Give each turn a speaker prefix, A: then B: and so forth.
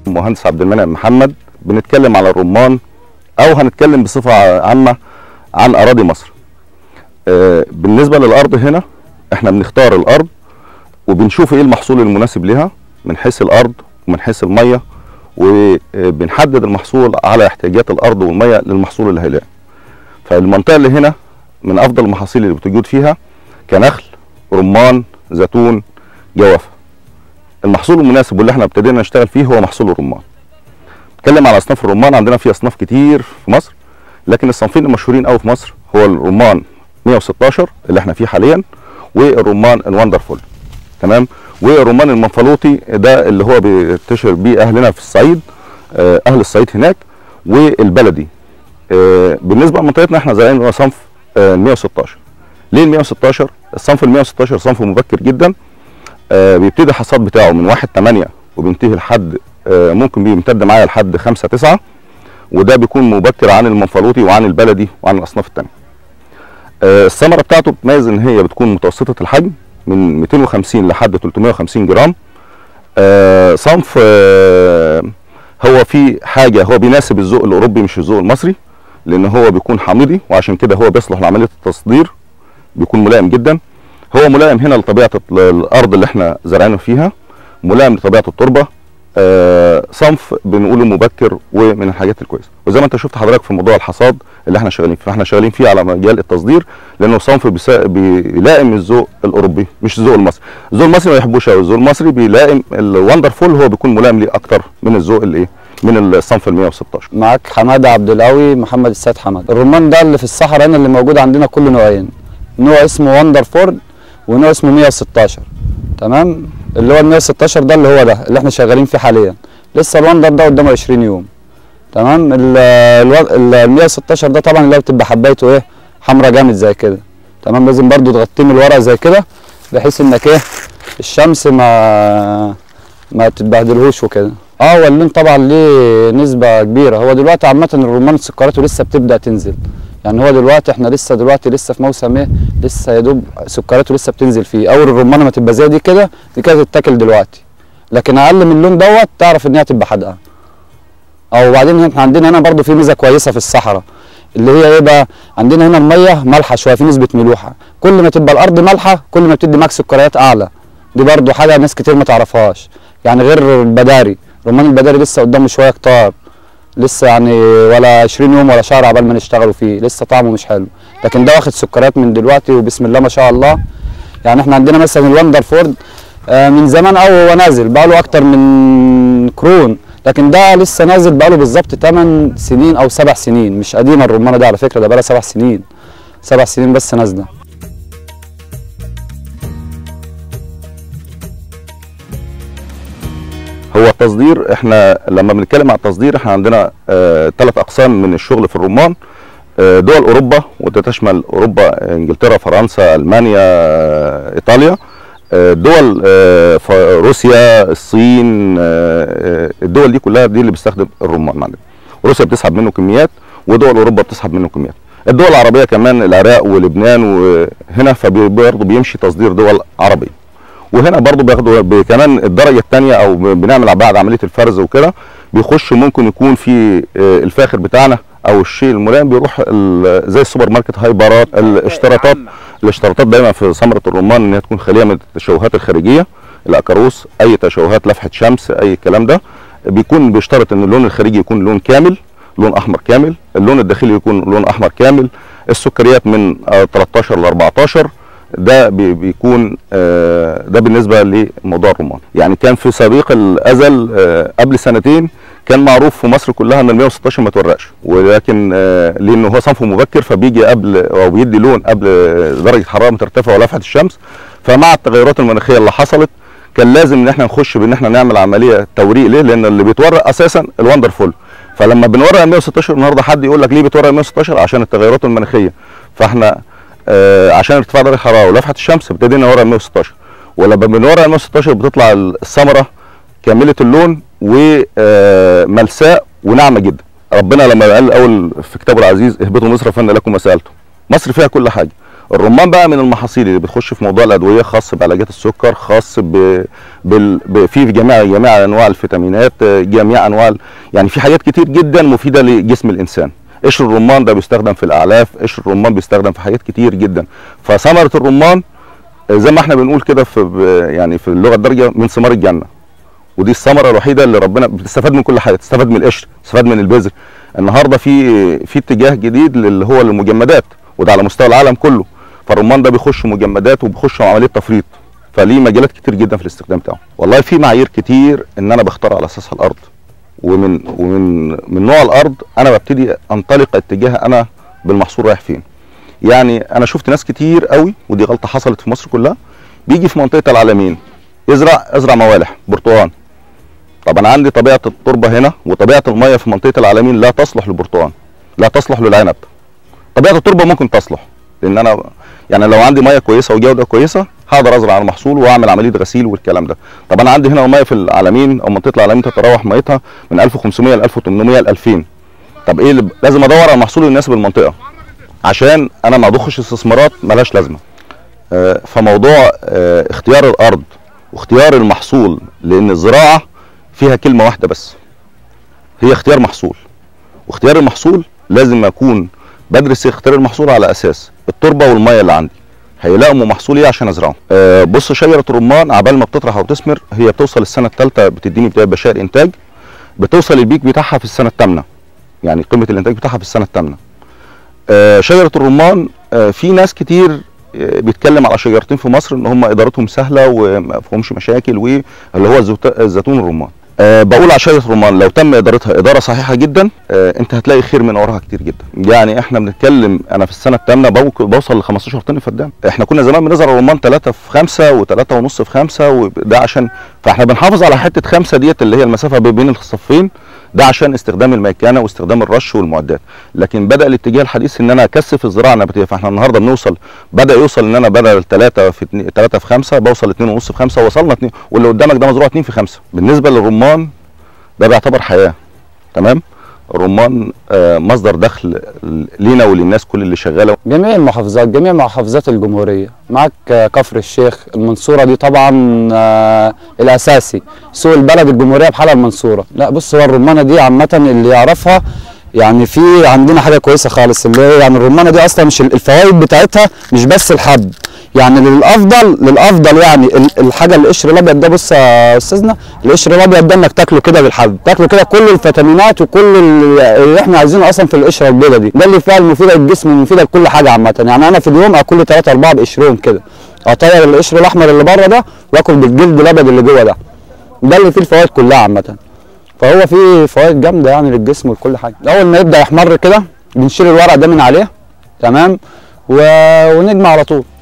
A: المهندس عبد المنعم محمد بنتكلم على الرمان او هنتكلم بصفه عامه عن اراضي مصر آه، بالنسبه للارض هنا احنا بنختار الارض وبنشوف ايه المحصول المناسب لها من حيث الارض ومن حيث الميه وبنحدد المحصول على احتياجات الارض والميه للمحصول اللي هيلاقي فالمنطقه اللي هنا من افضل المحاصيل اللي بتوجد فيها كنخل رمان زيتون جوافه المحصول المناسب واللي احنا ابتدينا نشتغل فيه هو محصول الرمان نتكلم على اصناف الرمان عندنا في اصناف كتير في مصر لكن الصنفين المشهورين قوي في مصر هو الرمان 116 اللي احنا فيه حاليا والرمان الوندرفول تمام والرمان المنفلوطي ده اللي هو بينتشر بيه اهلنا في الصعيد آه، اهل الصعيد هناك والبلدي آه، بالنسبه لمنطقتنا احنا زارعين هو صنف آه، 116 ليه ال 116 الصنف ال 116 صنف مبكر جدا آه، بيبتدي الحصاد بتاعه من 1 8 وبينتهي لحد آه، ممكن بيمتد معايا لحد 5 9 وده بيكون مبكر عن المنفلوطي وعن البلدي وعن الاصناف الثانيه. الثمره بتاعته بتميز ان هي بتكون متوسطه الحجم من 250 لحد 350 جرام. آه، صنف آه، هو في حاجه هو بيناسب الذوق الاوروبي مش الذوق المصري لان هو بيكون حامضي وعشان كده هو بيصلح لعمليه التصدير بيكون ملائم جدا. هو ملائم هنا لطبيعه الارض اللي احنا زرعينه فيها ملائم لطبيعه التربه آه، صنف بنقوله مبكر ومن الحاجات الكويسه وزي ما انت شفت حضرتك في موضوع الحصاد اللي احنا شغالين فيه فاحنا شغالين فيه على مجال التصدير لانه صنف بيسا- بيلائم الذوق الاوروبي مش الذوق المصري الذوق المصري ما يحبوش قوي الذوق المصري بيلائم الوندرفول هو بيكون ملائم ليه اكتر من الذوق الايه من الصنف ال 116
B: معاك حماده عبد القوي محمد السيد حماد الرمان ده اللي في الصحراء هنا اللي موجود عندنا كل نوعين نوع اسمه وندر فورد ونوع اسمه 116 تمام اللي هو ال 116 ده اللي هو ده اللي احنا شغالين فيه حاليا لسه الوندر ده قدامه 20 يوم تمام ال الو- ال- ال 116 ده طبعا اللي هي بتبقى حبايته ايه حمرا جامد زي كده تمام لازم برضو تغطيه من ورا زي كده بحيث انك ايه الشمس ما ما تتبهدلهوش وكده اه واللون طبعا ليه نسبة كبيرة هو دلوقتي عامة الرمان سكراته لسه بتبدأ تنزل يعني هو دلوقتي احنا لسه دلوقتي لسه في موسم ايه لسه يا دوب سكراته لسه بتنزل فيه اول الرمانة ما تبقى زي دي كده دي كده تتاكل دلوقتي لكن اقل من اللون دوت تعرف ان هي تبقى حادقة او وبعدين احنا عندنا هنا برضو في ميزة كويسة في الصحراء اللي هي ايه بقى عندنا هنا المية مالحة شوية في نسبة ملوحة كل ما تبقى الارض مالحة كل ما بتدي معاك سكريات اعلى دي برضو حاجة ناس كتير ما تعرفهاش يعني غير البداري رمان البداري لسه قدامه شويه كتار لسه يعني ولا 20 يوم ولا شهر عبال ما نشتغلوا فيه لسه طعمه مش حلو لكن ده واخد سكريات من دلوقتي وبسم الله ما شاء الله يعني احنا عندنا مثلا الوندر فورد آه، من زمان قوي هو نازل بقاله اكتر من قرون لكن ده لسه نازل بقاله بالظبط 8 سنين او 7 سنين مش قديمه الرمانه دي على فكره ده بقالها 7 سنين 7 سنين بس نازله
A: هو التصدير احنا لما بنتكلم على التصدير احنا عندنا ثلاث اقسام من الشغل في الرمان آه، دول اوروبا وده تشمل اوروبا انجلترا فرنسا المانيا آه، ايطاليا آه، دول آه، ف- روسيا الصين آه، آه، الدول دي كلها دي اللي بتستخدم الرمان عندنا روسيا بتسحب منه كميات ودول اوروبا بتسحب منه كميات الدول العربيه كمان العراق ولبنان وهنا فبرضه بيمشي تصدير دول عربيه وهنا برضو بياخدوا ب- كمان الدرجه الثانيه او ب- بنعمل بعد عمليه الفرز وكده بيخش ممكن يكون في آه، الفاخر بتاعنا او الشيء الملائم بيروح ال- زي السوبر ماركت هايبرات الاشتراطات الاشتراطات دايما في ثمره الرمان ان هي تكون خاليه من التشوهات الخارجيه الاكاروس اي تشوهات لفحه شمس اي الكلام ده بيكون بيشترط ان اللون الخارجي يكون لون كامل لون احمر كامل اللون الداخلي يكون لون احمر كامل السكريات من آه، 13 ل 14 ده بي- بيكون آه، ده بالنسبه لموضوع الرمان يعني كان في سابق الازل آه، قبل سنتين كان معروف في مصر كلها ان ال 116 ما تورقش ولكن آه، لانه هو صنفه مبكر فبيجي قبل او بيدي لون قبل درجه حراره ما ترتفع ولفحه الشمس فمع التغيرات المناخيه اللي حصلت كان لازم ان احنا نخش بان احنا نعمل عمليه توريق ليه؟ لان اللي بيتورق اساسا الوندرفول فلما بنورق ال 116 النهارده حد يقول لك ليه بتورق ال 116 عشان التغيرات المناخيه فاحنا آه عشان ارتفاع درجه الحراره ولفحه الشمس ابتدينا نورق ال 116 ولما بنورق ال 116 بتطلع الثمره كامله اللون وملساء وناعمه جدا ربنا لما قال الاول في كتابه العزيز اهبطوا مصر فان لكم ما سالتم مصر فيها كل حاجه الرمان بقى من المحاصيل اللي بتخش في موضوع الادويه خاص بعلاجات السكر خاص ب... بال... ب... في جميع جميع انواع الفيتامينات آه، جميع انواع ال- يعني في حاجات كتير جدا مفيده لجسم الانسان قشر الرمان ده بيستخدم في الاعلاف قشر الرمان بيستخدم في حاجات كتير جدا فثمره الرمان آه، زي ما احنا بنقول كده في ب- يعني في اللغه الدارجه من ثمار الجنه ودي الثمره الوحيده اللي ربنا بتستفاد من كل حاجه تستفاد من القشر تستفاد من البذر النهارده في في اتجاه جديد اللي هو المجمدات وده على مستوى العالم كله فالرمان ده بيخش مجمدات وبيخش عمليه تفريط فليه مجالات كتير جدا في الاستخدام بتاعه والله في معايير كتير ان انا بختار على اساسها الارض ومن ومن من نوع الارض انا ببتدي انطلق اتجاه انا بالمحصول رايح فين يعني انا شفت ناس كتير قوي ودي غلطه حصلت في مصر كلها بيجي في منطقه العالمين يزرع ازرع موالح برتقال طب انا عندي طبيعه التربه هنا وطبيعه الميه في منطقه العالمين لا تصلح للبرتقال لا تصلح للعنب طبيعه التربه ممكن تصلح لان انا يعني لو عندي ميه كويسه وجوده كويسه هقدر ازرع المحصول واعمل عمليه غسيل والكلام ده طب انا عندي هنا الميه في العالمين او منطقه العالمين تتراوح ميتها من 1500 ل 1800 ل 2000 طب ايه اللي لازم ادور على المحصول اللي يناسب المنطقه عشان انا ما اضخش استثمارات ملهاش لازمه آه، فموضوع آه، اختيار الارض واختيار المحصول لان الزراعه فيها كلمه واحده بس هي اختيار محصول واختيار المحصول لازم اكون بدرس اختيار المحصول على اساس التربه والميه اللي عندي هيلاقوا محصول ايه عشان ازرعه أه بص شجره الرمان عبال ما بتطرح او تثمر هي بتوصل السنه الثالثه بتديني بدايه بشائر انتاج بتوصل البيك بتاعها في السنه الثامنه يعني قيمه الانتاج بتاعها في السنه الثامنه أه شجره الرمان أه في ناس كتير آه، بيتكلم على شجرتين في مصر ان هم ادارتهم سهله وما فيهمش مشاكل واللي هو الزوت- الزيتون الرمان أه بقول على شجره الرمان لو تم ادارتها اداره صحيحه جدا أه انت هتلاقي خير من وراها كتير جدا يعني احنا بنتكلم انا في السنه الثامنه بوك- بوصل ل 15 طن فدان احنا كنا زمان بنزرع الرمان 3 في 5 و3 ونص في 5 وده عشان فاحنا بنحافظ على حته 5 ديت اللي هي المسافه بين الصفين ده عشان استخدام الميكنه واستخدام الرش والمعدات لكن بدا الاتجاه الحديث ان انا اكثف الزراعه النباتيه فاحنا النهارده بنوصل بدا يوصل ان انا بدل 3 في 3 في 5 بوصل 2 ونص في 5 وصلنا 2 واللي قدامك ده مزروع 2 في 5 بالنسبه للرمان ده بيعتبر حياه تمام الرمان آه، مصدر دخل لينا وللناس كل اللي شغاله
B: جميع المحافظات جميع محافظات الجمهورية معك آه، كفر الشيخ المنصورة دي طبعا آه، الأساسي سوق البلد الجمهورية بحالها المنصورة لا بص هو الرمانة دي عامة اللي يعرفها يعني في عندنا حاجة كويسة خالص اللي هي يعني الرمانة دي أصلا مش ال- الفوائد بتاعتها مش بس الحب يعني للأفضل للأفضل يعني ال- الحاجة القشر الأبيض ده بص يا أستاذنا القشر الأبيض ده إنك تاكله كده بالحب تاكله كده كل الفيتامينات وكل ال- اللي إحنا عايزينه أصلا في القشرة البيضاء دي ده اللي فيها المفيدة للجسم ومفيدة لكل حاجة عامة يعني أنا في اليوم آكل لي 3 4 بقشرهم كده أطير القشر الأحمر اللي بره ده وآكل بالجلد الأبيض اللي جوه ده ده اللي فيه الفوائد كلها عامة فهو فيه فوائد جامدة يعني للجسم ولكل حاجة أول ما يبدأ يحمر كده بنشيل الورق ده من عليه تمام و... ونجمع على طول